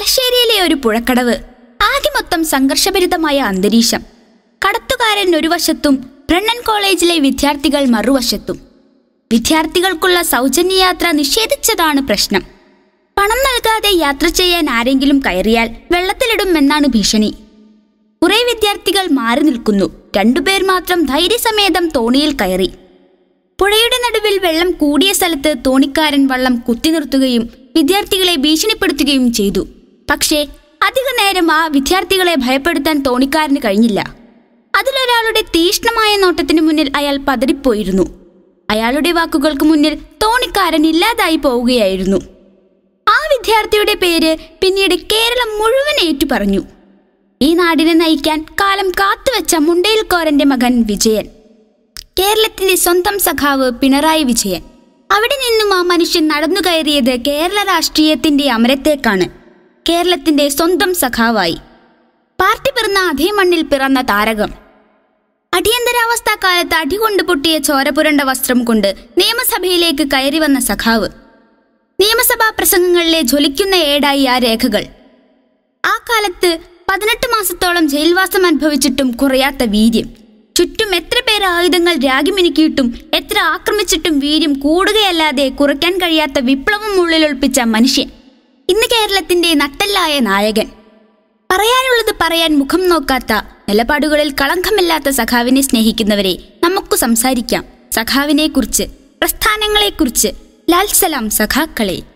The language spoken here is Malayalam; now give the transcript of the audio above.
തലശ്ശേരിയിലെ ഒരു പുഴക്കടവ് ആകെ മൊത്തം സംഘർഷഭരിതമായ അന്തരീക്ഷം കടത്തുകാരൻ ഒരു വശത്തും ബ്രണ്ണൻ കോളേജിലെ വിദ്യാർത്ഥികൾ മറുവശത്തും വിദ്യാർത്ഥികൾക്കുള്ള സൗജന്യ യാത്ര നിഷേധിച്ചതാണ് പ്രശ്നം പണം നൽകാതെ യാത്ര ചെയ്യാൻ ആരെങ്കിലും കയറിയാൽ വെള്ളത്തിലിടുമെന്നാണ് ഭീഷണി കുറെ വിദ്യാർത്ഥികൾ മാറി നിൽക്കുന്നു രണ്ടുപേർ മാത്രം ധൈര്യസമേതം തോണിയിൽ കയറി പുഴയുടെ നടുവിൽ വെള്ളം കൂടിയ സ്ഥലത്ത് തോണിക്കാരൻ വള്ളം കുത്തി നിർത്തുകയും വിദ്യാർത്ഥികളെ ഭീഷണിപ്പെടുത്തുകയും ചെയ്തു പക്ഷേ അധിക നേരം ആ വിദ്യാർത്ഥികളെ ഭയപ്പെടുത്താൻ തോണിക്കാരന് കഴിഞ്ഞില്ല അതിലൊരാളുടെ തീഷ്ണമായ നോട്ടത്തിന് മുന്നിൽ അയാൾ പതറിപ്പോയിരുന്നു അയാളുടെ വാക്കുകൾക്ക് മുന്നിൽ തോണിക്കാരൻ ഇല്ലാതായി പോവുകയായിരുന്നു ആ വിദ്യാർത്ഥിയുടെ പേര് പിന്നീട് കേരളം മുഴുവൻ ഏറ്റുപറഞ്ഞു ഈ നാടിനെ നയിക്കാൻ കാലം കാത്തുവെച്ച മുണ്ടയിൽക്കോരന്റെ മകൻ വിജയൻ കേരളത്തിന്റെ സ്വന്തം സഖാവ് പിണറായി വിജയൻ അവിടെ നിന്നും ആ മനുഷ്യൻ നടന്നു കയറിയത് കേരള രാഷ്ട്രീയത്തിന്റെ അമരത്തേക്കാണ് കേരളത്തിന്റെ സ്വന്തം സഖാവായി പാർട്ടി പിറന്ന അതേ മണ്ണിൽ പിറന്ന താരകം അടിയന്തരാവസ്ഥ കാലത്ത് അടികൊണ്ട് പൊട്ടിയ ചോരപുരണ്ട വസ്ത്രം കൊണ്ട് നിയമസഭയിലേക്ക് കയറി വന്ന സഖാവ് നിയമസഭാ പ്രസംഗങ്ങളിലെ ജ്വലിക്കുന്ന ഏടായി ആ രേഖകൾ ആ കാലത്ത് പതിനെട്ട് മാസത്തോളം ജയിൽവാസം അനുഭവിച്ചിട്ടും കുറയാത്ത വീര്യം ചുറ്റും എത്ര പേർ ആയുധങ്ങൾ രാഗിമിനുക്കിയിട്ടും എത്ര ആക്രമിച്ചിട്ടും വീര്യം കൂടുകയല്ലാതെ കുറയ്ക്കാൻ കഴിയാത്ത വിപ്ലവം ഉള്ളിലൊളിപ്പിച്ച മനുഷ്യൻ ഇന്ന് കേരളത്തിന്റെ നട്ടല്ലായ നായകൻ പറയാനുള്ളത് പറയാൻ മുഖം നോക്കാത്ത നിലപാടുകളിൽ കളങ്കമില്ലാത്ത സഖാവിനെ സ്നേഹിക്കുന്നവരെ നമുക്ക് സംസാരിക്കാം സഖാവിനെ കുറിച്ച് പ്രസ്ഥാനങ്ങളെക്കുറിച്ച് ലാൽ സലാം സഖാക്കളെ